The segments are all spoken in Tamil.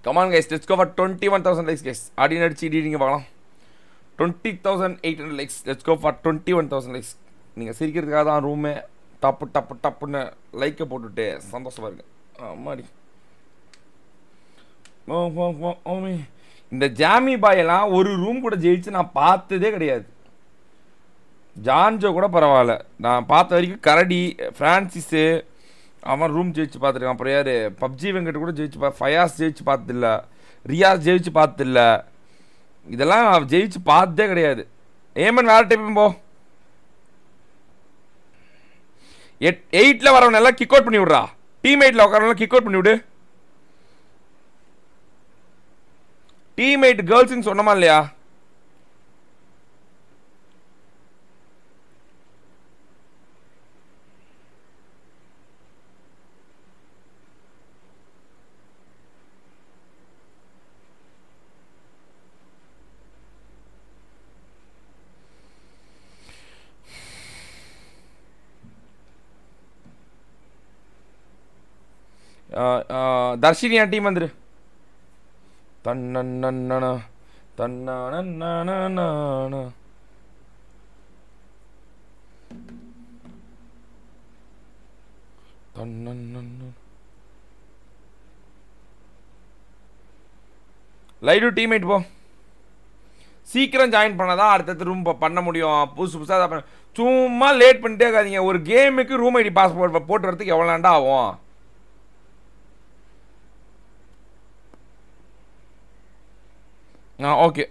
Come on guys let's go for twenty one thousand likes guys ஆடி நடிச்சு இடி நீங்கள் பார்க்கலாம் twenty thousand eight hundred likes let's go for twenty one thousand likes நீங்கள் சிரிக்கிறதுக்காக தான் ரூமே டப்பு டப்பு டப்புன்னு லைக்கை போட்டுட்டு சந்தோஷமா இருக்கு ஆமாடி ஓ, ஓ, ஓ, ஓமே. இந்த ஜாமி பாயெல்லாம் ஒரு ரூம் கூட ஜெயிச்சு நான் பார்த்ததே கிடையாது ஜான்ஜோ கூட பரவாயில்ல நான் பார்த்த வரைக்கும் கரடி ஃப்ரான்சிஸு அவன் ரூம் ஜெயிச்சு பார்த்துருக்கான் அப்புறம் யார் பப்ஜி வெங்கட் கூட ஜெயிச்சு பா ஃபயாஸ் ஜெயிச்சு பார்த்ததில்ல ரியாஸ் ஜெயிச்சு பார்த்ததில்ல இதெல்லாம் நான் ஜெயிச்சு பார்த்ததே கிடையாது ஏமன் வேறு டைப்பும் போ எட் எயிட்டில் வரவன் எல்லாம் கிக் அவுட் பண்ணி விட்றா டீம் எயிட்டில் உட்காரவங்க கிக் அவுட் பண்ணி விடு டீம்மேட் கேர்ள்ஸ்னு சொன்னமா இல்லையா தர்ஷினி என் டீம் வந்துரு தன்னண்ணன தன்னான தன்னண்ணன லைடு டீம்மேட் போ சீக்கிரம் ஜாயின் பண்ணாதான் அடுத்தடுத்து ரூம் பண்ண முடியும் புதுசு புதுசாக பண்ண சும்மா லேட் பண்ணிட்டே இருக்காதீங்க ஒரு கேமுக்கு ரூம் ஐடி பாஸ்போர்ட் போட்டு வரதுக்கு எவ்வளோ நேரம் ஆகும் ஆ ஓகே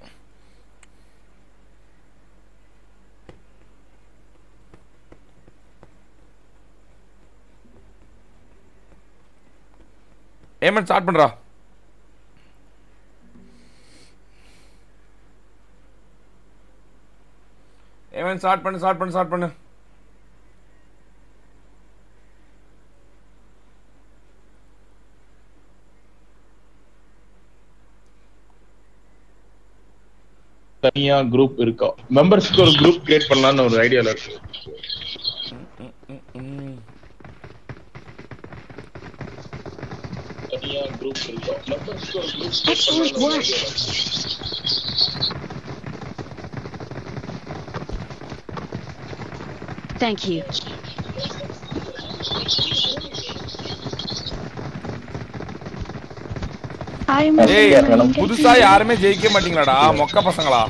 ஏமன் ஸ்டார்ட் பண்ணுறா ஏமன் ஸ்டார்ட் பண்ணு ஸ்டார்ட் பண்ணு ஸ்டார்ட் பண்ணு தனியா குரூப் இருக்கா மெம்பர்ஸ்க்கு ஒரு குரூப் கிரியேட் பண்ணலாம்னு ஒரு ஐடியால இருக்கு தனியா குரூப் இருக்கா மெம்பர்ஸ்க்கு ஒரு குரூப் கிரியேட் பண்ணலாம்னு ஒரு ஐடியால இருக்கு Thank you. ஏய் புதுசா யாருமே ஜெயிக்க மாட்டீங்களாடா மொக்க பசங்களா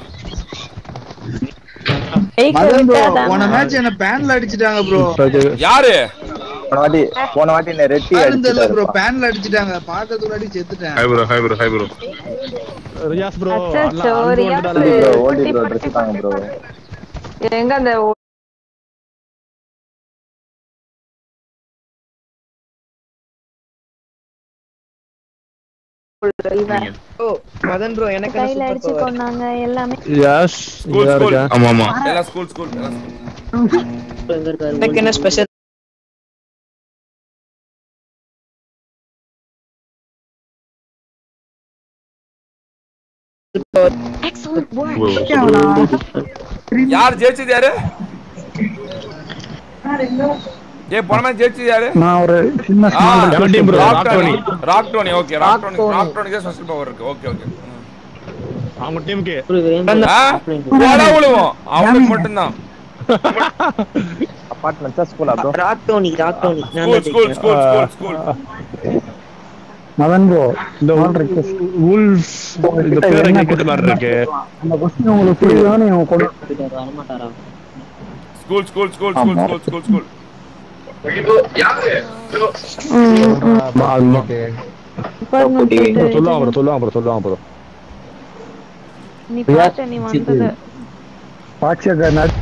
மதன் ப்ரோ போன மேட்ச் என்ன பேன்ல அடிச்சிட்டாங்க ப்ரோ யாரு போன வாட்டி போன வாட்டி என்ன ரெட்டி தெரியல ப்ரோ அடிச்சிட்டாரு பேன்ல அடிச்சிட்டாங்க பாக்கிறதுக்கு முன்னாடி செத்துட்டேன் hi bro hi bro hi bro Riyaz bro அச்சச்சோ, ரியாஸ் ப்ரோ ஓல்டி ப்ரோ ட்ரெஸ் தாங்க ப்ரோ எங்க அந்த இவன் மதன் ப்ரோ எனக்கு என்ன கையில சூப்பர் அடிச்சு பவர் கொண்டாங்க எல்லாமே யாஸ் ஸ்கூல் ஸ்கூல் ஆமா ஆமா எல்லாம் ஸ்கூல் ஸ்கூல் எல்லாம் school. எனக்கு என்ன ஸ்பெஷல் Excellent work. யார் ஜெயிச்சது யாரு ஏய் போன மேட்ச் ஜெயிச்சது யாரு நான் ஒரு சின்ன ஆ, Small team bro, rock rock Dhoni Dhoni. Rock Dhoni okay rock Dhoni rock டோனிக்கு ஸ்பெஷல் பவர் இருக்கு ஓகே ஓகே அவங்க டீமுக்கு ஆ போடா விழுவோம் அவனுக்கு மட்டும்தான் அபார்ட்மெண்ட்ஸா ஸ்கூலா bro rock Dhoni rock Dhoni நான் ஸ்கூல் தான் ஸ்கூல் ஜெயிச்சேன். School school school Madan bro இந்த உல்ஃப் இந்த பேர் எங்க கேட்ட மாதிரி இருக்கு அந்த கொஸ்டின் உங்களுக்கு புரியுதான்னு இவன் கொண்டு school school school school school school school Department போட்டு சொல்லுவாங்க ப்ரோ சொல்லுவாங்க ப்ரோ சொல்லுவாங்க ப்ரோ நீ பார்த்த நீ வந்தது பாட்சியக்கார நடி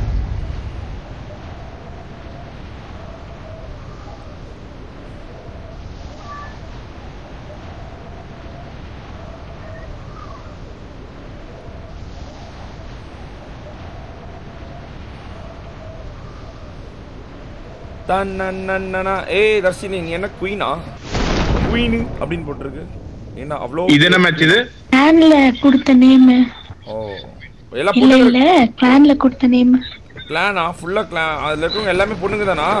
தன்னன்னன்னா ஏய் தர்ஷினி நீ என்ன குயினா குயின் அப்படின்னு போட்டிருக்கு என்ன அவ்வளோ இது என்ன மேட்ச் இது பிளான்ல கொடுத்த நேம் ஓ எல்லாம் இல்ல பொண்ணுங்க இல்ல பிளான்ல கொடுத்த நேம் கிளானா ஃபுல்லா கிளான் அதுல இருக்கவங்க எல்லாமே பொண்ணுங்க தானா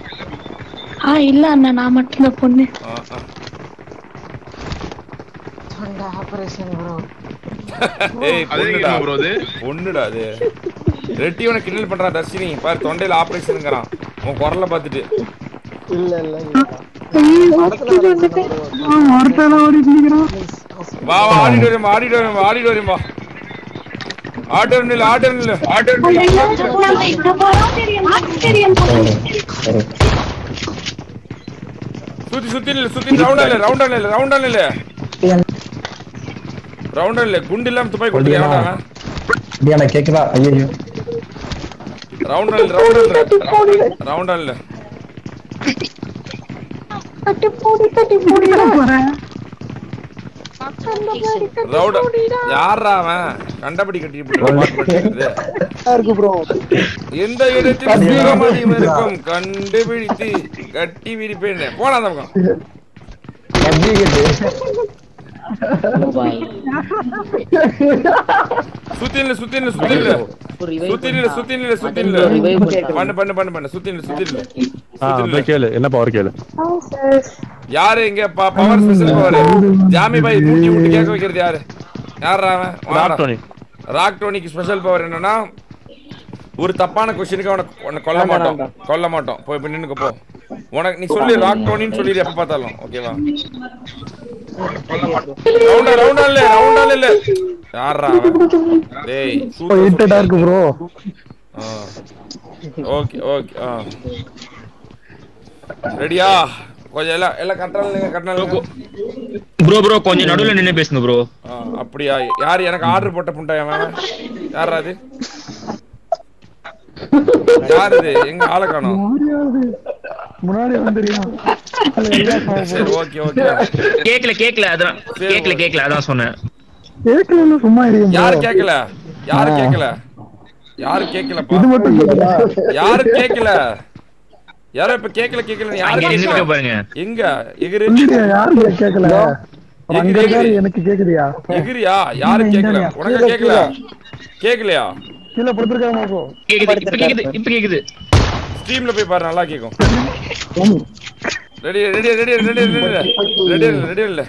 ஆ இல்ல அண்ணா நான் மட்டும் தான் பொண்ணு ஆ, ஆ. ஏய் அதே பொண்ணுடா game bro அது? பொண்ணுடா அது ரெட்டி உனக்கு கிண்டல் பண்றான் தர்ஷினி பாரு தொண்டையில ஆபரேஷனுங்கிறான் உன் குரலை பார்த்துட்டு வா வா ஆடிட்டு வரேன் ஆடிட்டு வரேன் ஆடிட்டு வரேன் வா ஆட்டோ நில்லு ஆட்டோ நில்லு ஆட்டோ சுத்தி சுத்தி நில்லு சுத்தி ரவுண்டா இல்ல ரவுண்டா இல்ல ரவுண்டா இல்ல ரவுண்டா இல்ல குண்டு இல்லாம துப்பாக்கி கொடுத்து எவன்டா எனக்கு கேக்குதா ஐயோ ரவுண்டா இல்ல ரவுண்டா இல்ல ரவுண்டா இல்ல ரவுண்டா யாரா அவன் கண்டபடி கட்டி போட்டு இருக்கு ப்ரோ எந்த இடத்தில் சிவமதியும் இருக்கும் கண்டுபிடித்து கட்டி விரிப்பேன் போனா அந்த பக்கம் சுத்தி நில்லு சுத்தி நில்லு சுத்தி நில்லு சுத்தி நில்லு சுத்தி நில்லு சுத்தி நில்லு பண்ணு பண்ணு பண்ணு பண்ணு சுத்தி நில்லு சுத்தி நில்லு ஆ போய் கேளு என்ன பவர் கேளு யாரு இங்க பவர் ஸ்பெஷல் பவர் ஜாமி பாய் ஊட்டி விட்டு கேட்க வைக்கிறது யாரு யாரா அவன் வாடா. ராக் டோனி. ராக் டோனிக்கு ஸ்பெஷல் பவர் என்னன்னா ஒரு தப்பான கொஸ்டினுக்கு அவனை உன்னை கொல்ல மாட்டோம் கொல்ல மாட்டோம் போய் போய் நின்னுக்க போ உனக்கு நீ சொல்லு ராக் டோனின்னு சொல்லிடு எப்ப பார்த்தாலும் ஓகேவா ரவுண்டா ரவுண்டா இல்ல ரவுண்டா இல்ல யாரா அவன் டேய் இன்டடா இருக்கு ப்ரோ ஓகே ஓகே ஆ ரெடியா கொஞ்சம் எல்லாம் எல்லாம் கரெக்டாக இல்லைங்க கரெக்டாக இல்லைங்க ப்ரோ ப்ரோ கொஞ்சம் நடுவுல நின்னு பேசுங்க ப்ரோ ஆ, அப்படியா யார் எனக்கு ஆர்டர் போட்ட புண்டாய் அவன் யாரா அது யார் இது எங்க ஆளை காணோம் முன்னாடி வந்துறியா சரி ஓகே ஓகே கேக்கல கேக்கல அதான் கேக்கல கேக்கல அதான் சொன்னேன் கேட்கல சும்மா இருக்கீங்க யாரு கேக்கல யாரு கேக்கல யாரு கேக்கலப்பா இது மட்டும் கேக்குதா? யாரு கேக்கல யாரோ இப்ப கேக்கல கேக்கல யாரு அங்க நின்னுட்டு கேக்கல பாருங்க. எங்க எகிரு இல்லையா யாரு கேட்கல எகிரி, அங்க இருக்காரு எகிரி. எனக்கு கேக்குதியா எகிரியா யாரு கேக்கல உனக்கு கேக்கல கேக்கலையா கீழே படுத்திருக்காங்க ப்ரோ கேக்குது இப்ப கேக்குது இப்ப கேக்குது ஸ்ட்ரீம்ல போய் பாரு நல்லா கேக்கும் ready ready ready ready ready ready ready இல்ல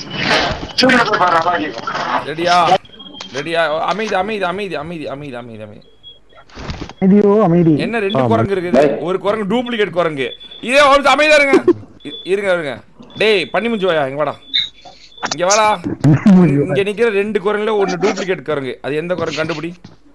ரெடியா ரெடியா அமைதி அமைதி அமைதி அமைதி அமைதி அமைதி அமைதி அமைதியோ அமைதி என்ன ரெண்டு குரங்கு இருக்குது ஒரு குரங்கு டூப்ளிகேட் குரங்கு இதே ஒரு நிமிஷம் அமைதியா இருங்க இ- இருங்க இருங்க டேய் பண்ணி முடிஞ்சு வாயா இங்க வாடா இங்க வாடா இங்க நிக்கிற ரெண்டு குரங்குல ஒன்னு டூப்ளிகேட் குரங்கு அது எந்த குரங்கு கண்டுபிடி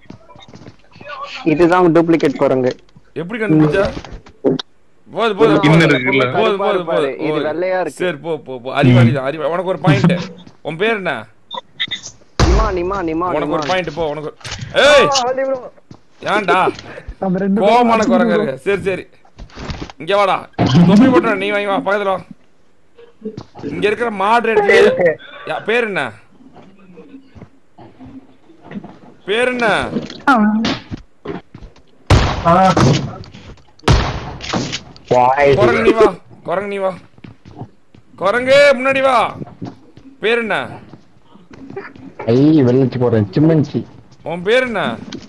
இதுதான் டூப்ளிகேட் குரங்கு எப்படி கண்டுபிடிச்சா போது போது இன்னும் இருக்குல்ல? போது போது போது இது போது. வெள்ளையா இருக்கு. சரி போ போ போ அறிவாளி தான் அறிவாளி உனக்கு ஒரு பாயிண்ட் உன் பேர் என்ன நிமா நிமா நிமா உனக்கு ஒரு பாயிண்ட் போ உனக்கு ஏய் ஏன்டா நம்ம ரெண்டு கோவமான குரங்கு இருக்கு சரி சரி இங்க வாடா தொப்பி போட்டுற நீ வாங்கி வா பக்கத்துல வா இங்க இருக்கிற மாடரேட் பேர் என்ன பேர் என்ன குரங்கு நீ வா குரங்கு நீ வா குரங்கு முன்னாடி வா பேர் என்ன ஐ வெள்ளச்சி போறேன் சிம்மன்சி உன் பேர் என்ன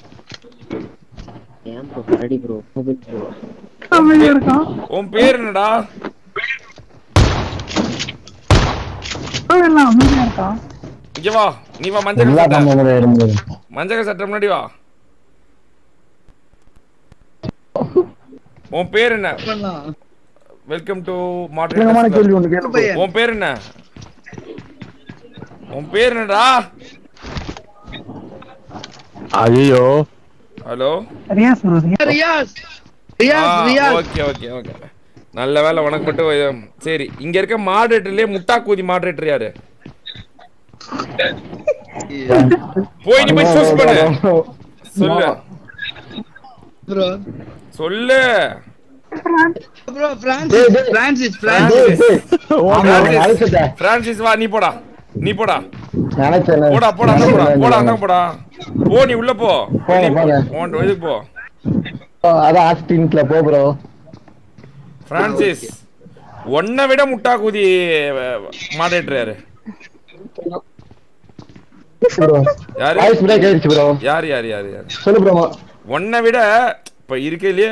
ஏன் ப்ரோ கரடி ப்ரோ ப்ரோ அமைதியா இருக்கான் உன் பேர் என்னடா அவன் எல்லாம் அமைதியா இருக்கான் இங்க வா நீ வா மஞ்சள் எல்லா சட்டை கம்பெனியும் இருந்தது மஞ்சள் சட்டை முன்னாடி வா உன் பேர் என்ன வெல்கம் டு பயங்கரமான கேள்வி ஒண்ணு கேளு மாடரேட் உன் பேர் என்ன உன் பேர் என்னடா ஐயோ hello Riyaz bro Riyaz Riyaz Riyaz okay okay okay நல்ல வேலை உனக்கு மட்டும் இது- சரி இங்க இருக்க மாடரேட்டர்லயே முட்டா கூதி மாடரேட்டர் யாரு போய் நீ போய் சூஸ் பண்ணு சொல்லு ப்ரோ சொல்லு bro Francis Francis Francis Francis Francis வா நீ போடா நீ போடா நினைச்சேன் போடா போடா அங்க போடா போடா அங்க போடா போ நீ உள்ள போ வெளிய போ. போங்க. உன் இதுக்கு போ அதான் ஆஸ்டின்ஸ்ல போ ப்ரோ பிரான்சிஸ் உன்னை விட முட்டா கூதி மாடரேட்டர் யாரு ப்ரோ யாரு வாய்ஸ் பிரேக் ஆயிடுச்சு ப்ரோ யார் யார் யார் யார் சொல்லு ப்ரோ உன்னை விட இப்ப இருக்கையிலேயே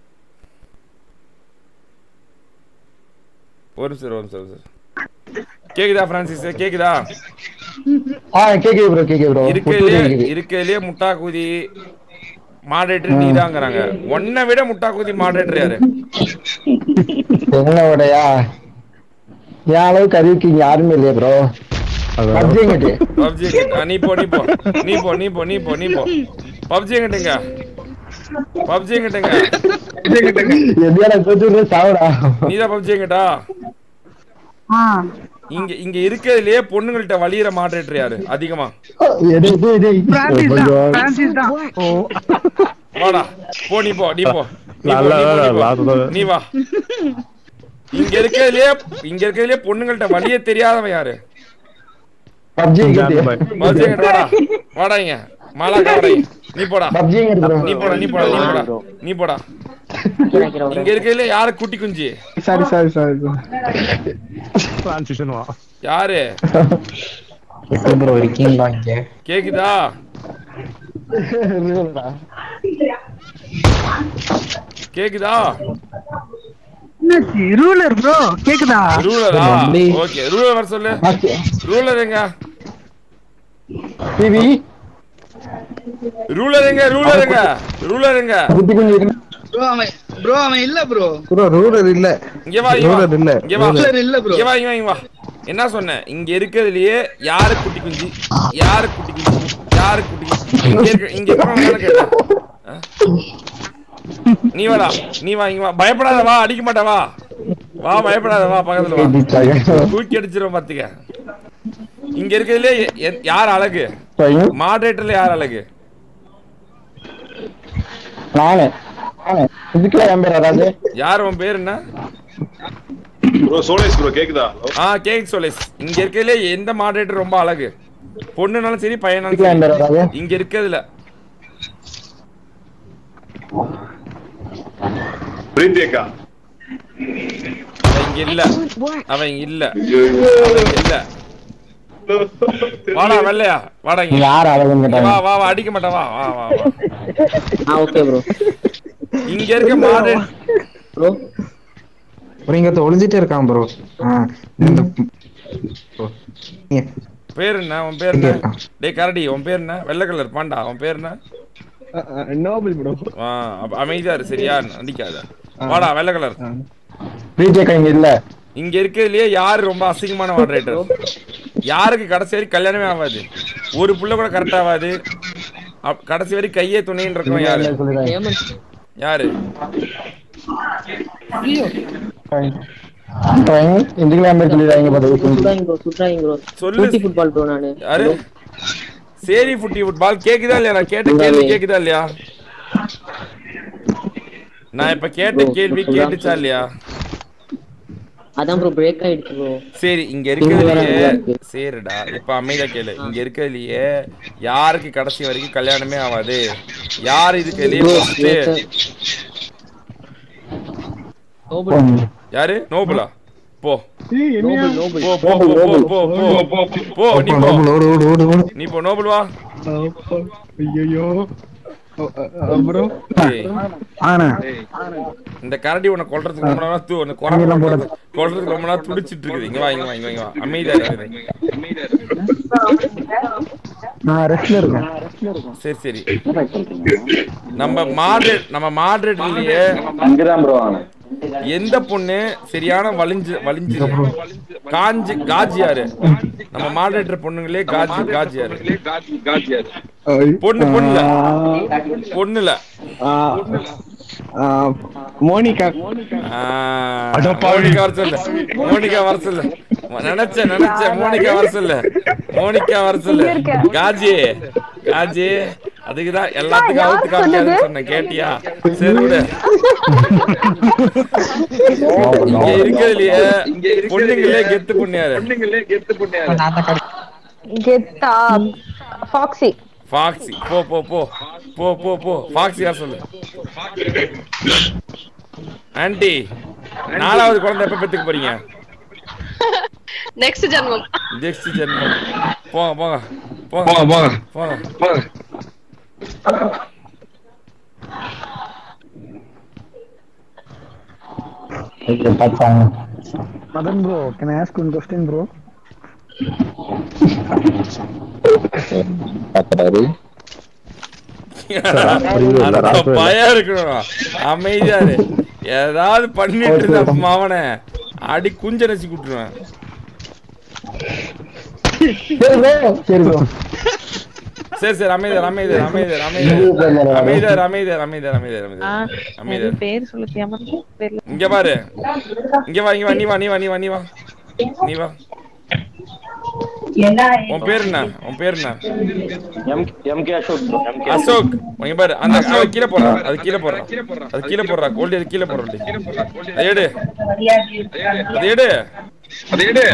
ஒரு நிமிஷம் ஒரு நிமிஷம் ஒரு நிமிஷம் கேக்குதா பிரான்சிஸ் கேக்குதா ஆ கேக்குது ப்ரோ கேக்குது ப்ரோ இருக்கதுலயே இருக்கதுலயே முட்டா குதி மாடரேட்டர் நீ தாங்கிறாங்க உன்னை விட முட்டா குதி மாடரேட்டர் யாரு என்னோடயா என் அளவுக்கு அறிவுக்கு இங்க யாருமே இல்லையா ப்ரோ பப்ஜி எங்கிட்டு பப்ஜி நீ போ நீ போ நீ போ நீ போ நீ போ நீ போ பப்ஜி எங்கிட்டங்க பப்ஜி எங்கிட்டங்க எப்படியா கொஞ்சம் சாவடா நீ தான் பப்ஜி எங்கிட்டா இங்க இங்க இருக்கிறதுலயே பொண்ணுங்கள்ட்ட வலியுற மாடரேட்டர் யாரு அதிகமா எடே டேய் டேய் பிரான்சிஸ் தான் பிரான்சிஸ் தான் ஓ வாடா போ நீ போ நீ போ நீ போ, நல்ல நீ போ, வேலை, நீ போ. லாபம். நீ வா இங்க இருக்கிறதுலயே இங்க இருக்கிறதுலயே பொண்ணுங்கள்ட்ட வலியே தெரியாதவன் யாரு பப்ஜி எங்கிட்டு பப்ஜி எங்கிட்ட வாடா வாடா இங்க மாலா வாடா இங்க. நீ போடா பப்ஜி எங்கிட்டு ப்ரோ நீ போடா நீ போடா நீ போடா நீ போடா இங்க இருக்கிறதுல யாரு குட்டி குஞ்சு சாரி சாரி சாரி டிரான்சிஷன் வா யாரு ப்ரோ இருக்கீங்களா இங்க கேக்குதா கேக்குதா என்னாச்சு ரூலர் ப்ரோ கேக்குதா ரூலரா ஓகே ரூலர் வர சொல்லு ரூலர் எங்க டிவி ரூலர் எங்க ரூலர் எங்க ரூலர் எங்க குட்டி குஞ்சு இருக்கு ப்ரோ அவன் ப்ரோ அவன் இல்ல ப்ரோ ப்ரோ ரூலர் இல்ல இங்க வா இங்க வா ரூலர் இல்ல இங்க வா ரூலர் இல்ல bro. இங்க வா இங்க வா இங்க வா என்ன சொன்னேன் இங்க இருக்கிறதுலயே யாரு குட்டி குஞ்சு யாரு குட்டி குஞ்சு யாரு குட்டி குஞ்சு இங்க இருக்க இங்க இருக்கிறவங்க தானே கேட்டேன் ஆ? நீ வாடா நீ வா இங்க வா பயப்படாத வா அடிக்க மாட்டா வா வா பயப்படாத வா பக்கத்துல வா தூக்கி அடிச்சிரும் பாத்துக்க இங்க இருக்கிறதுலே யார் அழகு மாடரேட்டர்ல யார் அழகு நானு நானு இதுக்குள்ள என் பேர் அதாவது யார் உன் பேர் என்ன ப்ரோ சோலேஷ் ப்ரோ கேக்குதா ஆ கேக் சொலேஸ் இங்க இருக்கிறதுல எந்த மாடரேட்டர் ரொம்ப அழகு பொண்ணுனாலும் சரி பையனாலும் இதுக்குள்ள என் பேர் சரி அதாவது இங்க இருக்கிறதுல பிரீத்தியக்கா அவன் இங்க இல்ல அவன் இங்க இல்ல அவன் இங்க இல்ல வாடா வெள்ளையா வாடா இங்க யார் அழகுன்னு இங்க கேட்டாங்க வா வா வா அடிக்க மாட்டா வா வா வா வா ஆ ஓகே ப்ரோ இங்க இருக்க மாடரேட் ப்ரோ ப்ரோ இங்க ஒளிஞ்சிட்டே இருக்கான் ப்ரோ இந்த பேர் என்ன உன் பேர் என்ன டேய் கரடி உன் பேர் என்ன வெள்ளை கலர் பாண்டா உன் பேர் என்ன நோபல் ப்ரோ ஆ அப்ப அமைதியா இரு சரியா நடிக்காத வாடா வெள்ளை கலர் பிஜேகா இங்க இல்ல இங்க இருக்கிறதுலயே யாரு ரொம்ப அசிங்கமான மாடரேட்டர் யாருக்கு கடைசி வரைக்கும் கல்யாணமே ஆகாது ஒரு புள்ள கூட கரெக்ட் ஆகாது அப்- கடைசி வரைக்கும் கையே துணைன்னு இருக்கவன் யாரு யாரு இதுக்குள்ள என் பேர் சொல்லிடுறாங்க பாத்து சுட்றாங்க ப்ரோ சுட்றாங்க ப்ரோ சொல்லு. சொல்லு ஃபுட்பால் ப்ரோ நானு யாரு சேரி ஃபுட்டி ஃபுட்பால் கேக்குதா இல்லையா நான் கேட்ட கேள்வி கேக்குதா இல்லையா நான் இப்ப கேட்ட கேள்வி கேட்டுச்சா இல்லையா அதான் ப்ரோ பிரேக் ஆயிடுச்சு ப்ரோ சரி இங்க இங்க வேற இருக்கிறதுலயே நல்லா இருக்கு. சரிடா இப்ப அமைதியா கேளு இங்க இருக்கிறதுலயே யாருக்கு கடைசி வரைக்கும் கல்யாணமே ஆகாது யார் இதுக்கு வெளியே Bro, ஃபர்ஸ்ட் நோபல் யாரு நோபலா போ நோபல் நோபல் போ போ போ போ போ போ போ நீ போ ஓடு ஓடு ஓடு ஓடு நீ போ நோபல் வா ஐயோ ப்ரோ ஏய், ஆனா இந்த கரடி உன்னை கொல்றதுக்கு ரொம்ப நேரம் தூ உன்னை குறை கொல்றதுக்கு கொல்றதுக்கு ரொம்ப நேரம் துடிச்சிட்டு இருக்குது இங்க வா இங்க வா இங்க வா, இங்க வா அமைதியா இரு, அமைதியா இரு. நான் ரெஸ்ட்ல இருக்கேன் சரி சரி நம்ம மாடரேட் நம்ம மாடரேட்லயே இங்கதான் ப்ரோ ஆன எந்த பொண்ணு சரியான வலிஞ்சு வலிஞ்சு காஞ்சி காஜி யாரு நம்ம மாடரேட்டர் பொண்ணுங்களே காஜி காஜி யாரு பொண்ணு பொண்ணுல பொண்ணுல மோனிகா ஆ, மோனிகா வர சொல்லு மோனிகா வர சொல்லு நினைச்ச நினைச்ச மோனிகா வர சொல்லு மோனிகா வர சொல்லு காஜி காஜி அதுக்குதான் எல்லாத்துக்கும் அவுத்து காமிக்காதுன்னு சொன்னேன் கேட்டியா சரி விடு இங்க இருக்கிறதுலயே பொண்ணுங்களே கெத்து பொண்ணியாரு கெத்தா ஃபாக்ஸி ஃபாக்ஸி போ போ போ போ போ போ ஃபாக்ஸி யார் சொல்லு ஆன்ட்டி நாலாவது குழந்தை எப்ப பெத்துக்க போறீங்க நெக்ஸ்ட் ஜென்மம் நெக்ஸ்ட் ஜென்மம் போங்க போங்க போங்க, போங்க. போங்க Madan bro, can I ask one question bro? அந்த பயம் இருக்கணும் அமைதியா இரு ஏதாவது பண்ணிட்டு இருந்த மாவனை அடி குஞ்ச நசி கூட்டுருவேன் சரி ப்ரோ சரி சரி அமைதியார் அமைதியார் அமைதியார் அமைதியார் அமைதியார் அமைதியார் அமைதியார் அமைதியார் அமைதியார் அமைதியார் பேர் சொல்லுத்தியாம தெரியல இங்க பாரு இங்க வா இங்க வா நீ வா நீ வா நீ வா நீ வா நீ வா உன் பேர் என்ன உன் பேர் என்ன MK Ashok bro, MK Ashok இங்க பாரு அந்த அது கீழே போடுறா அது கீழே போடுறா அது கீழே போடுறா கோல்டி அது கீழே போடுறா அது எடு அது எடு அது எடு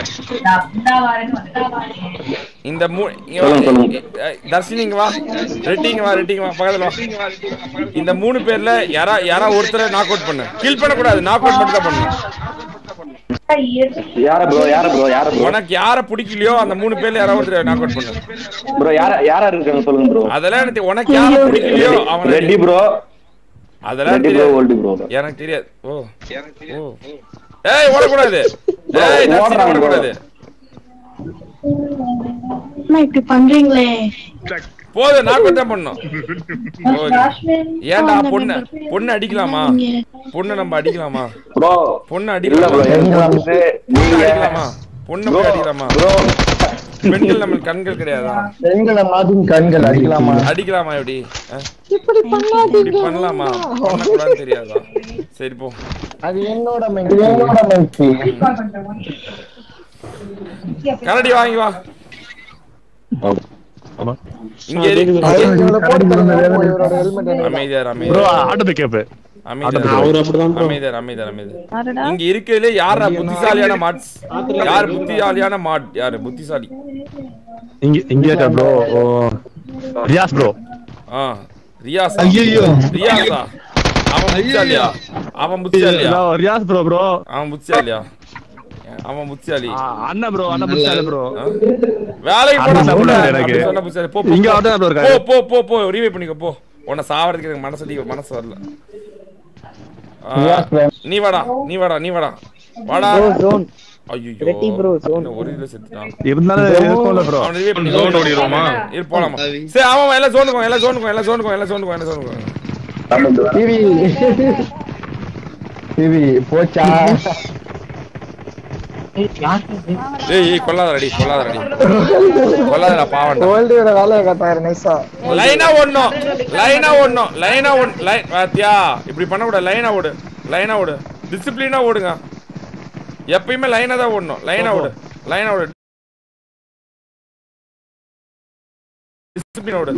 இந்த மூ இங்க வா. அஹ் தர்ஷினி இங்க வா ரெட்டி இங்க வா ரெட்டி இங்க வா பக்கத்துல வா இந்த மூணு பேர்ல யாரா யாரா ஒருத்தரை நாக் அவுட் பண்ணு கில் பண்ண கூடாது நாக் அவுட் மட்டும் தான் பண்ணு யார ப்ரோ யார ப்ரோ யார ப்ரோ உனக்கு யார பிடிக்கலையோ அந்த மூணு பேர்ல யாரா ஒருத்தர் நாக் அவுட் பண்ணு ப்ரோ யார யாரா இருக்காங்க சொல்லுங்க ப்ரோ அதெல்லாம் எனக்கு தெ- உனக்கு யார பிடிக்கலையோ அவன ரெட்டி ப்ரோ அதெல்லாம் ரெட்டி ப்ரோ தெரியாது ஓல்டி ப்ரோ எனக்கு தெரியாது ஓ ஓ ஏய் ஓடக்கூடாது ஏய் தர்ஷினி ஓடுறான் bro. ஓடக்கூடாது அண்ணா இப்படி பண்றீங்களே போதும் நான் தான் பண்ணும் ஏன்டா பொண்ணு பொண்ணு அடிக்கலாமா பொண்ணு நம்ம அடிக்கலாமா ப்ரோ பொண்ணு இல்ல ப்ரோ அடிக்கலாமா எங்க வந்து நீங்க அடிக்கலாமா பொண்ணு போய் அடிக்கலாமா ப்ரோ பெண்கள் நம்ம கண்கள் கிடையாதா பெண்களை மாதிரி கண்கள் அடிக்கலாமா அடிக்கலாமா எப்படி அஹ்? இப்படி இப்படி பண்ணலாமா பண்ணக்கூடாதுன்னு தெரியாதா சரி போ அது என்னோட மென்சி என்னோட மென்சி கரடி வாங்கி வா இங்க இரு. இவரோட ஹெல்மெட் அமைதியார் ப்ரோ அமைதியார் ஆட்டத்தை கேப்பு அமைதியார் அவரு அப்படிதான் bro. அமைதியார் அமைதியார் அமைதியார் இங்க இருக்கிறதுல யாரா புத்திசாலியான மாட்ஸ் யார் புத்திசாலியான மாட் யாரு புத்திசாலி இங்க இங்க இருக்கா ப்ரோ ஓ ரியாஸ் ப்ரோ ஆ ரியாஸ் ஐயையோ. ரியாஸா அவன் புத்திசாலியா அவன் புத்திசாலியா ரியாஸ் ப்ரோ ப்ரோ அவன் புத்திசாலியா அவன் புத்திசாலி அண்ணா ப்ரோ அண்ணா புடிச்சாலே ப்ரோ வேலைக்கு அண்ணா போனா சாப்பிட சாப்பிட எனக்கு. எனக்கு சொன்ன புத்திசாலி போ போ, இங்க போ. ஆட்டோ bro போ இருக்காரு. போ போ போ ரீவே பண்ணிக்கோ போ உன்னை சாவறதுக்கு எனக்கு மனசு அடி- மனசு வரல ஆ, நீ வாடா நீ வாடா நீ வாடா வாடா ஐயோ ஒரு இதுல செத்துட்டான் இருந்தாலும் இருக்கும்ல ப்ரோ அவனை ரிவே பண்ணி Zone ஓடிடுவோமா? இரு போலாமா சரி அவன் எல்லாம் சோனுக்கும் எல்லாம் சோனுக்கும் எல்லாம் சோனுக்கும் எல்லாம் சோனுக்கும் எல்லாம் சோனுக்கும் டிவி டிவி போச்சா ஏய் ஏய் கொல்லாதடா டேய் கொல்லாதடா டேய் கொல்லாதடா பாவண்டா வேர்ல்டோட வேலையை கட்டாரு நைஸா லைனா ஓடணும் லைனா ஓடணும் லைனா ஓடு லைன் பாத்தியா இப்படி பண்ண கூடாது லைனா ஓடு லைனா ஓடு டிசிப்ளினா ஓடுங்க எப்பயுமே லைனா தான் ஓடணும் லைனா ஓடு லைனா ஓடு டிசிப்ளின் ஓடு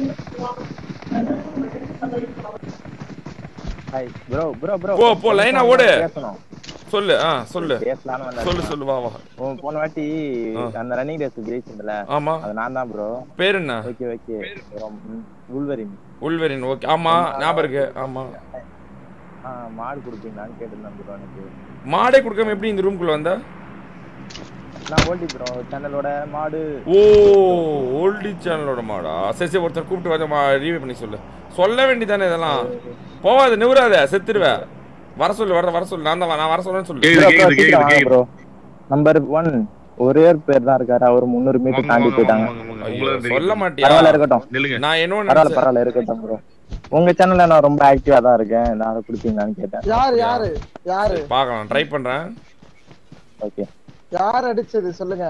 ப்ரோ ப்ரோ ப்ரோ போ போ லைனா ஓடு சொல்லு ஆ சொல்லு பேசலாம்னு வந்தேன். சொல்லு சொல்லு வா வா உன் போன வாட்டி ஆ. அந்த ரன்னிங் ரேஸ் ஜெயிச்சிருந்தல ஆமா. அது நான் தான் ப்ரோ பேர் என்ன okay okay Wolverine Wolverine okay ஆமா ஞாபகம் இருக்கு ஆமா ஆ மாடு கொடுப்பீங்களான்னு கேட்டிருந்தேன் ப்ரோ எனக்கு மாடே கொடுக்காம எப்படி இந்த ரூம்குள்ள வந்த நான் ஓல்டி ப்ரோ சேனலோட மாடு ஓ ஓல்டி சேனலோட மாடா சரி சரி ஒருத்தர் கூப்பிட்டு வந்து ரீவே பண்ணி சொல்லு சொல்ல வேண்டியதானே இதெல்லாம் போவாத நிவுறாத செத்துருவ வர சொல்லு வர வர சொல்லு நான் தான் வ- நான் வர சொல்றேன்னு சொல்லு ப்ரோ நம்பர் ஒன் ஒரே ஒரு பேர் தான் இருக்காரு அவர் முந்நூறு மீட்டர் தாண்டி போயிட்டாங்க ஐயோ, சொல்ல மாட்டியா பரவாயில்ல இருக்கட்டும் நான் என்ன பரவாயில்ல நினைச்சேன் பரவாயில்ல இருக்கட்டும் ப்ரோ உங்க சேனல்ல நான் ரொம்ப ஆக்டிவா தான் இருக்கேன் நான் அதை கொடுப்பீங்களான்னு கேட்டேன் யாரு யாரு யாரு பார்க்கலாம் ட்ரை பண்றேன் ஓகே யார் அடிச்சது சொல்லுங்க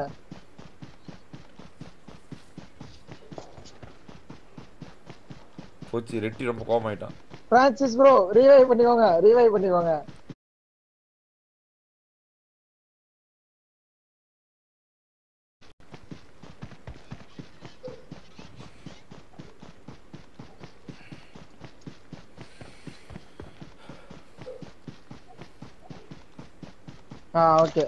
போச்சு ரெட்டி ரொம்ப கோவமாயிட்டான் பிரான்சிஸ் ப்ரோ ரீவைவ் பண்ணிக்கோங்க ரீவைவ் பண்ணிக்கோங்க ஆ ஓகே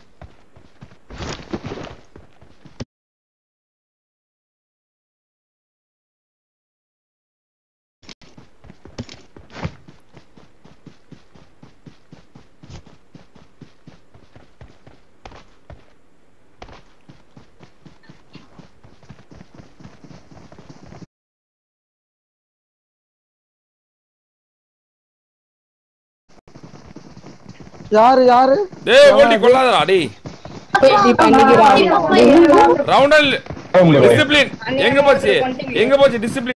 யாரு யாரு டேய் ஓல்டி கொல்லாதடா டேய் ரவுண்டல் டிசிப்ளின் எங்க போச்சு எங்க போச்சு டிசிப்ளின்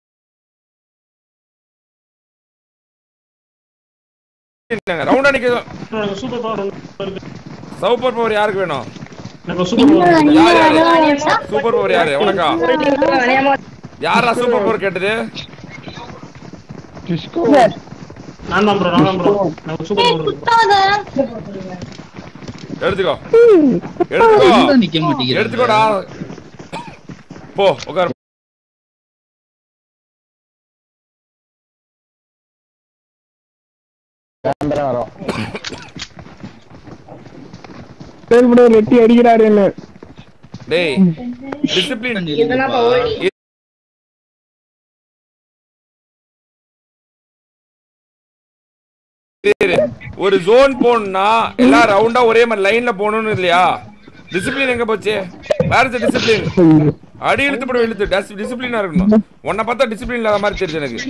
ரவுண்டா நிக்க சூப்பர் பவர் சூப்பர் பவர் யாருக்கு வேணும் சூப்பர் யார் யாரு சூப்பர் பவர் யாரு உனக்கா யாரா சூப்பர் பவர் கேட்டது நான் தான் ப்ரோ நான் தான் ப்ரோ எனக்கு சூப்பர் பவர் எடுத்துக்கோ எடுத்துக்கோ நிக்க மாட்டேங்கிறாங்க. எடுத்துக்கோடா போ உட்கார் செயல்பட வெட்டி அடிக்கிறாரு என்ன டேய் டிசிப்ளின் ஒரு ஜோன் போகணும்னா எல்லாம் ரவுண்டா ஒரே மாதிரி லைன்ல போகணும்னு இல்லையா டிசிப்ளின் எங்க போச்சு வேற டிசிப்ளின் அடி இழுத்து போட இழுத்து டிசிப்ளினா இருக்கணும் உன்னை பார்த்தா டிசிப்ளின் இல்லாத மாதிரி தெரியுது எனக்கு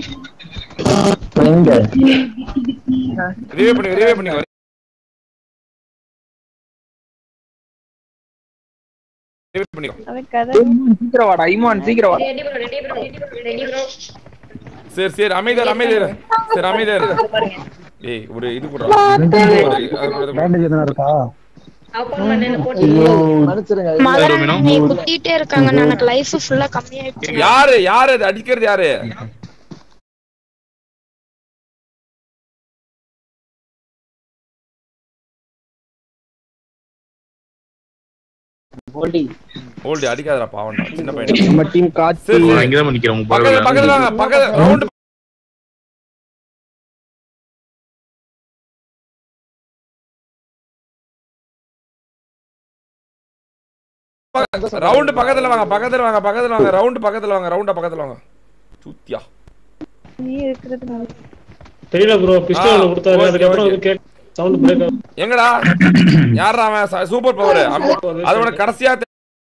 ரிவே பண்ணி ரிவே பண்ணி ரிவே பண்ணிக்கோ சீக்கிரம் வாடா ஐமான் சீக்கிரம் வாடா சரி சரி அமைதியார் அமைதியார் சரி அமைதியார் ஏய் ஒரு இது கூட பேண்டேஜ் எதனா இருக்கா மதன் நீ குத்திட்டே இருக்காங்க எனக்கு லைஃப் ஃபுல்லா கம்மியாயிடுச்சு யாரு யாரு அது அடிக்கிறது யாரு ஓல்டி ஓல்டி அடிக்காதடா பாவம்டா சின்ன பையன் நம்ம டீம் காத்து சரி நான் இங்கதான் நிக்கிறேன் உங்க பக்கத்துல பக்கத்துல வாங்க பக்கத்துல ரவுண்ட் ரவுண்ட் பக்கத்துல வாங்க பக்கத்துல வாங்க பக்கத்துல வாங்க ரவுண்ட் பக்கத்துல வாங்க ரவுண்டா பக்கத்துல வாங்க சூத்தியா நீ இருக்கிறது தெரியல ப்ரோ பிஸ்டல் ஆ, கொடுத்தாரு okay, அதுக்கப்புறம் okay. அது கேட் சவுண்ட் பிரேக் ஆகும் எங்கடா யாரா அவன் சூப்பர் பவர் அதோட கடைசியா தெ-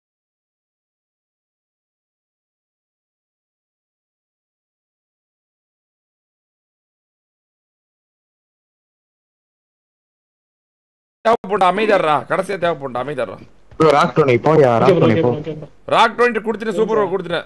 தேவைப்பட்ட அமைதியாடுறா கடைசியா தேவைப்பட்ட அமைதியாடுறா ப்ரோ ராக் டோனி போயா okay rock bro Dhoni okay போ bro okay bro rock twenty கொடுத்துட்டு சூப்பர் கொடுத்துட்டேன்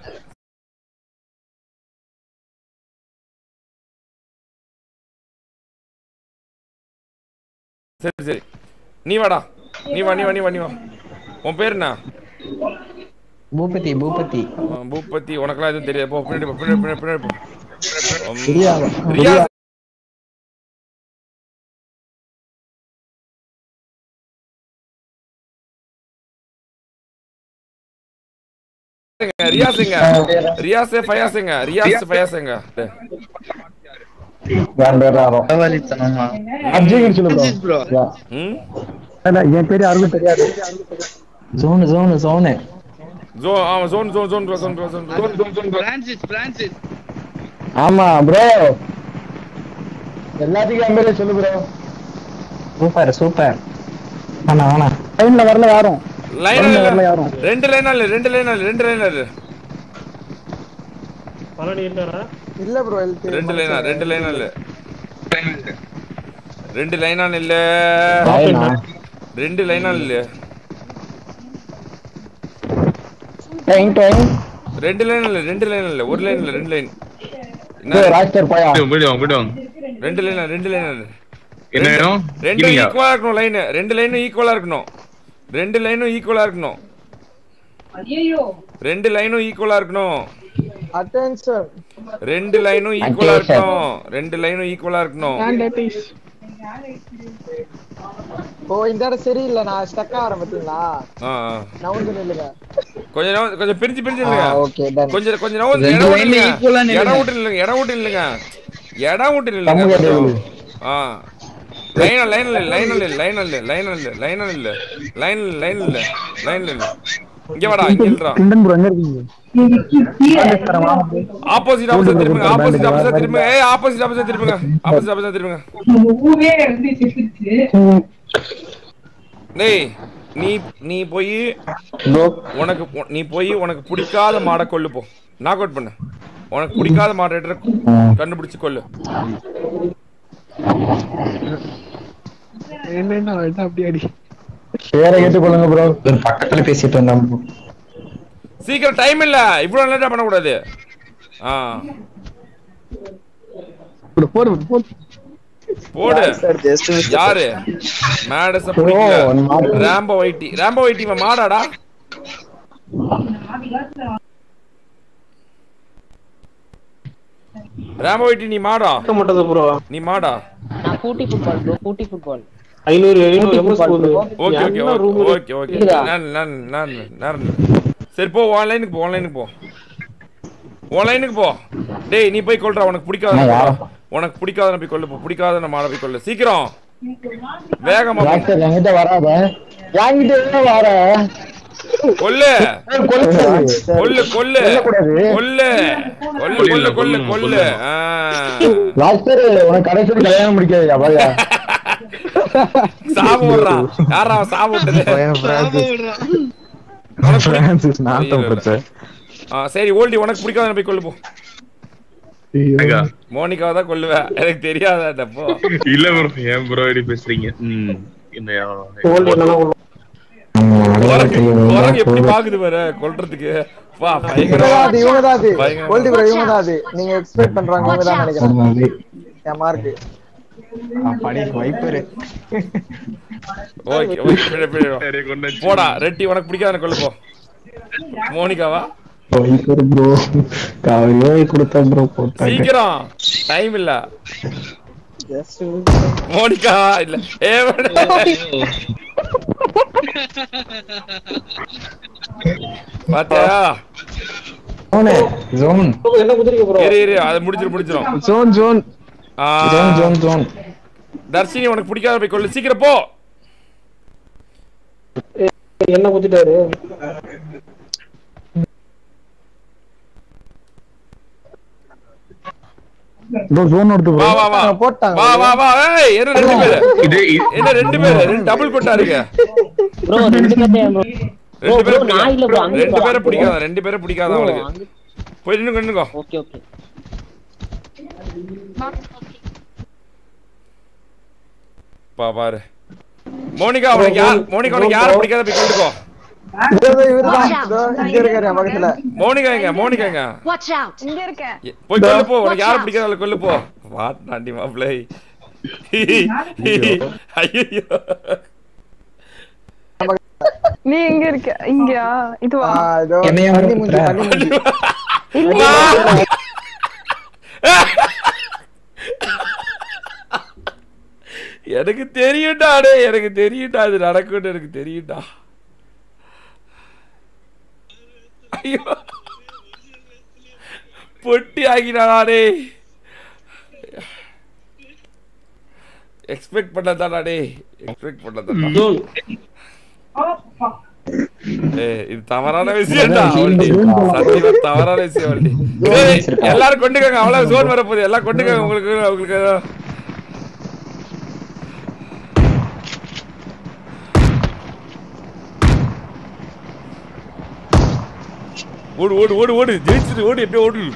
சரி சரி நீ வாடா நீ வா நீ வா நீ வா நீ வா உன் பேர் என்ன பூபதி பூபதி ஆ, பூபதி உனக்கெல்லாம் எதுவும் தெரியாது போ பின்னாடி போ பின்னாடி பின்னாடி பின்னாடி போ உம், ரியா, ரியா ரியாஸுங்க ரியாஸ் ஃபயாஸுங்க ரியாஸ் ஃபயாஸுங்க பரவாயில்லைத்தனமா அர்ஜுன் சொல்லு ப்ரோ ப்ரோ ம் என் பேரு அருள் தெரியாது ஜோனு ஜோனு ஜோனு ஜோ ஆமா John John John bro John bro John bro Francis Francis ஆமா ப்ரோ எல்லாத்துக்கும் என் பேரு சொல்லு ப்ரோ சூப்பர் சூப்பர் வேணா வேணா லைன்ல வரல யாரும் லைன் வரல வரல இல்ல யாரும் ரெண்டு லைன் இல்ல ரெண்டு லைன் இல்ல ரெண்டு லைன் இல்ல பழனி இருக்காரா இல்ல ப்ரோ ஹெல்த் ரெண்டு லைனா ரெண்டு லைனா இல்ல ரெண்டு லைனா இல்ல லைனா? ரெண்டு லைனா இல்ல டைம் டைம் ரெண்டு லைன் இல்ல ரெண்டு லைன் இல்ல ஒரு லைன் இல்ல ரெண்டு லைன் ராஜ்கர் போயா போயிடுவாங்க போயிடுவாங்க ரெண்டு லைன் ரெண்டு லைன் இல்ல என்ன வேணும் ரெண்டு இல்லையா? ஈக்குவலா இருக்கணும் லைன் ரெண்டு லைனும் ஈக்குவலா இருக்கணும் ரெண்டு லைனும் ஈக்குவலா இருக்கணும் ரெண்டு லைனும் ஈக்குவலா இருக்கணும் அட்டென்ஷன் ரெண்டு லைனும் ஈக்குவலா இருக்கணும் ரெண்டு லைனும் ஈக்குவலா இருக்கணும் ஓ இந்த இடம் சரியில்லை நான் ஸ்டக் ஆகிறேன் பாத்தீங்களா ஆ ஆ. நவுந்து நில்லுங்க கொஞ்சம் நவு- கொஞ்சம் பிரிஞ்சு பிரிஞ்சு இல்லைங்க ஓகே டன் கொஞ்சம் கொஞ்சம் நவு- ரெண்டு இடம் விட்டு line ல இல்லைங்க. equal ஆ நில்லுங்க. இடம் விட்டு இல்லைங்க இடம் விட்டு இல்லைங்க இடம் விட்டு இல்லைங்க சமூக கொஞ்சம். இடைவெளி. ஆ லைன் லைன் இல்ல லைன் இல்ல லைன் இல்ல லைன் இல்ல லைன் இல்ல லைன் இல்ல லைன் இல்ல லைன் இல்ல இங்க வாடா இங்க இல்லடா கிண்டன் ப்ரோ எங்க இருக்கீங்க ஆப்போசிட் ஆப்போசிட் திரும்புங்க ஆப்போசிட் ஆப்போசிட் திரும்புங்க ஏய் ஆப்போசிட் ஆப்போசிட் திரும்புங்க ஆப்போசிட் ஆப்போசிட் திரும்புங்க டேய் நீ நீ போய் உனக்கு உ- நீ போய் உனக்கு பிடிக்காத மாடை கொல்லு போ நாக் அவுட் பண்ணு உனக்கு பிடிக்காத மாடரேட்டரை கண்டுபிடிச்சு கொல்லு என்ன அப்படி அடி பேரை கேட்டு கொள்ளுங்க ப்ரோ பக்கத்துல பேசிட்டு வந்தான் bro. சீக்கிரம் டைம் இல்ல இவ்வளவு லேட்டா பண்ணக்கூடாது ஆ போடு போடு போடு போடு யாரு மேடஸ பிடிக்கல ராம்போ வைட்டி ராம்போ வைட்டி இவன் மாடாடா ராம்போ வைட்டி நீ மாடா மாட்டது ப்ரோ நீ மாடா நான் கூட்டி ஃபுட்பால் ப்ரோ கூட்டி ஃபுட்பால் ஐநூறு ஐநூறு எம்எஸ் போகுது ஓகே ஓகே என்ன room இது? ஓகே ஓகே இருக்குதா? நான் நான் நான் நான் சரி போ ஆன்லைனுக்கு போ ஆன்லைனுக்கு போ ஆன்லைனுக்கு போ டேய் நீ போய் கொல்றா உனக்கு பிடிக்காத உனக்கு பிடிக்காத போய் கொல்லு போ பிடிக்காத மாட போய் கொல்லு சீக்கிரம் வேகமா போ. டாக்டர் என்கிட்ட வராத என்கிட்ட என்ன வர கொல்லு கொல்லு. கொல்லு கொல்லு கொல்லக்கூடாது. கொல்லு கொல்லு கொல்லு கொல்லு கொல்லு ஆ. டாக்டர் உனக்கு கடைசி வரைக்கும் கல்யாணம் முடிக்காதயா பாயா சாபம் விடுறான் யாரா அவன் சாபம் விட்டது பிரான்சிஸ் நாட்டம் பச்சை ஆ, சரி ஓல்டி உனக்கு பிடிக்காத போய் கொல்லு போ மோனிகாவை தான் கொல்லுவேன் எனக்கு தெரியாத போ இல்ல ப்ரோ ஏன் ப்ரோ இப்படி பேசுறீங்க ம் என்ன குரங்கு குரங்கு எப்படி பாக்குது பாரு கொல்றதுக்கு வா இவங்கதான் அது, இவங்கதான் அது. பயங்கரமா. கோல்டி bro, இவங்கதான் அது. நீங்க எக்ஸ்பெக்ட் பண்றாங்க இவங்கதான் நினைக்கிறேன் என் மார்க் படி வைப்பரு ஓகே ஓகே பிடி, பிடி. போடா ரெட்டி உனக்கு பிடிக்காத கொல்லு போ மோனிகாவா வைப்பரு ப்ரோ காவையோ கொடுத்த ப்ரோ போட்டாங்க சீக்கிரம் டைம் இல்ல மோனிகா இல்ல ஏ பாத்தியா ஜோன் என்ன குதிரைக்கு ப்ரோ இரு இரு அது முடிச்சிரு முடிச்சிரும் ஜோன் ஜோன் ஆ, ஜோன் ஜோன் ஜோன் தர்ஷினி உனக்கு பிடிக்காத போய் கொல்லு சீக்கிரம் போ என்ன குத்திட்டாரு ப்ரோ ஜோன் எடுத்து வா ப்ரோ வா வா போட்டாங்க வா வா வா ஏய் என்ன ரெண்டு பேரு இது இது- என்ன ரெண்டு பேரு ரெண்டு டபுள் கொட்டாருங்க ப்ரோ ரெண்டு பேர்த்தையும் bro. ரெண்டு bro, பேரும் நான் இல்ல bro, அங்க ரெண்டு bro, பேரை அங்க பிடிக்காத ரெண்டு பேரை பிடிக்காத bro, அவளுக்கு அங்க- போய் நின்னுங்க நின்னுங்க ஓகே ஓகே பா பாரு மோனிகா உனக்கு யார் மோனிகா உனக்கு யாரை பிடிக்காத போய் கொண்டுக்கோ இவர்தான் இவர்தான் இதோ இங்க இருக்காரு என் பக்கத்துல மோனிகா எங்க மோனிகா எங்க Watch out! இங்க இருக்கேன் எ- போய் கொல்லு போ உனக்கு யாரை பிடிக்காத அவளை கொல்லு போ வாட் நாண்டி மாப்பிளை ஐயோ நீ எங்க இருக்க இங்கயா இதுவா ஆ, இதோ என்னைய வர தண்ணி மூஞ்சி தண்ணி மூஞ்சி எனக்கு தெரியும்டா டே எனக்கு தெரியும்டா இது நடக்கும்னு எனக்கு தெரியும்டா ஐயோ பொட்டி ஆகினாடா டே எக்ஸ்பெக்ட் பண்ணதாடா டே எக்ஸ்பெக்ட் பண்ணதாடா ஜோன் ஏய் இது தவறான விஷயம்டா அவள்டி சத்தியமா தவறான விஷயம் அவள்டி சரி எல்லாரும் கொண்டுக்கங்க அவ்வளவு ஜோன் வர போகுது எல்லாம் கொண்டுக்கங்க உங்களுக்கு உங்களுக்கு ஓடு ஓடு ஓடு ஓடு ஜெயிச்சிரு ஓடு எப்படியோ ஓடு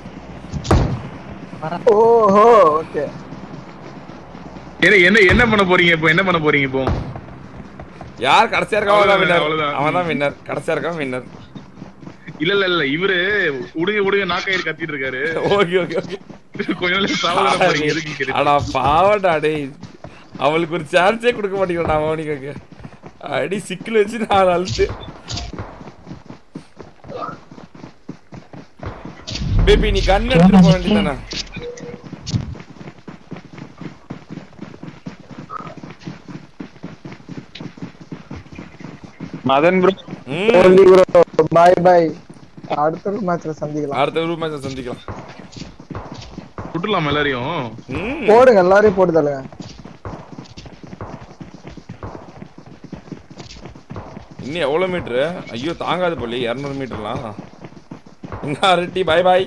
ஓஹோ ஓகே என்ன என்ன என்ன பண்ண போறீங்க இப்போ என்ன பண்ண போறீங்க இப்போ யார் கடைசியா இருக்கான் அவன் தான் வின்னர் அவ்வளவுதான். அவன் தான் வின்னர் கடைசியா இருக்கான் வின்னர் இல்ல இல்ல இல்ல இவரு உடுங்க உடுங்க நாக்காயிரு கத்திட்டு இருக்காரு ஓகே ஓகே ஓகே கொஞ்ச நாள் சாவதான போறீங்க எதுக்கு கேட்டு அடா பாவடா டேய் அவளுக்கு ஒரு சான்ஸே கொடுக்க மாட்டேங்கிறா மோனிகாக்கு அடி சிக்கில் வச்சு நான் அழுத்து பேபி நீ கண் எடுத்துட்டு போக வேண்டியதானே Madan bro Goldie bro bye bye அடுத்த மேட்ச்ல சந்திக்கலாம் அடுத்த ரூம் மேட்ச் சந்திக்கலாம் விட்டுலாம் எல்லாரையும் ம். போடுங்க எல்லாரையும் போட்டு தள்ளுங்க இன்னும் எவ்வளவு மீட்டரு ஐயோ தாங்காது போலி இரநூறு மீட்டர்லாம் என்ன அரட்டி பை பாய்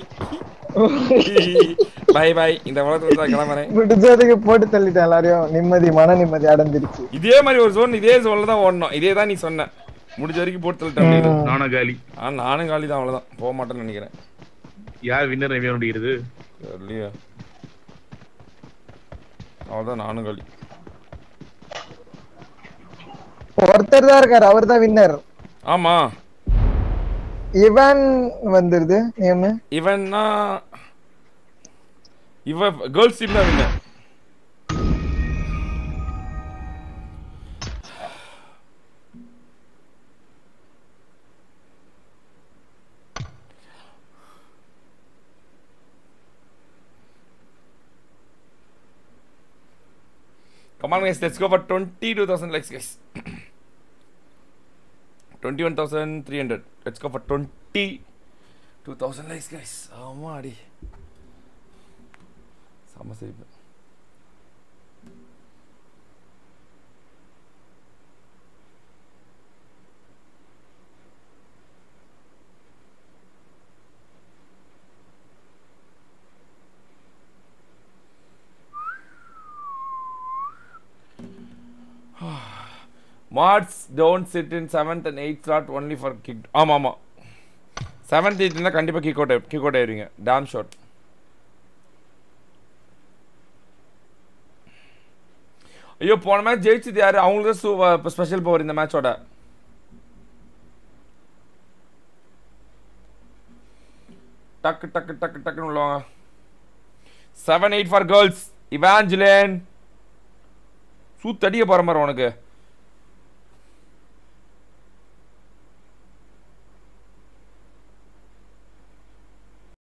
பை பாய் இந்த உலகத்துல தான் கிளம்புறேன் முடிஞ்சதுக்கு போட்டு தள்ளிட்டேன் எல்லாரையும் நிம்மதி மன நிம்மதி அடைஞ்சிருச்சு இதே மாதிரி ஒரு ஜோன் இதே ஜோன்ல தான் ஓடணும் இதே தான் நீ சொன்ன முடிஞ்ச வரைக்கும் போட்டு தள்ளிட்டேன் நானும் காலி ஆ நானும் காலி தான் அவ்வளவுதான் போக மாட்டேன்னு நினைக்கிறேன் யார் வின்னர் எவ்வளோ முடிகிறது இல்லையா அவ்வளவுதான் நானும் காலி ஒருத்தர் தான் இருக்காரு அவர் தான் வின்னர் ஆமா இவன் வந்துருது நேம் இவன்னா இவ கேர்ள்ஸ் டீம் தான் winner Come on, guys. Let's go for 22,000 likes, guys. 21,300. Let's go for 22,000 likes, guys. ஆமாடி செம்ம சிரிப்பு மார்ட்ஸ் don't sit in seventh and eight slot only for kick ஆமாம் ஆமாம் செவன்த் எயிட் இருந்தால் கண்டிப்பாக கிக் அவுட் கிக் அவுட் ஆயிருவீங்க டேம் ஷாட் ஐயோ போன மேட்ச் ஜெயிச்சது யாரு அவங்களுக்கு தான் ஸ்பெஷல் பவர் இந்த மேட்சோட டக்கு டக்கு டக்கு டக்குன்னு உள்ளவாங்க செவன் எயிட் ஃபார் கேர்ள்ஸ் இவாஞ்சுலேன் சூத்தடிக்க போற மாதிரி உனக்கு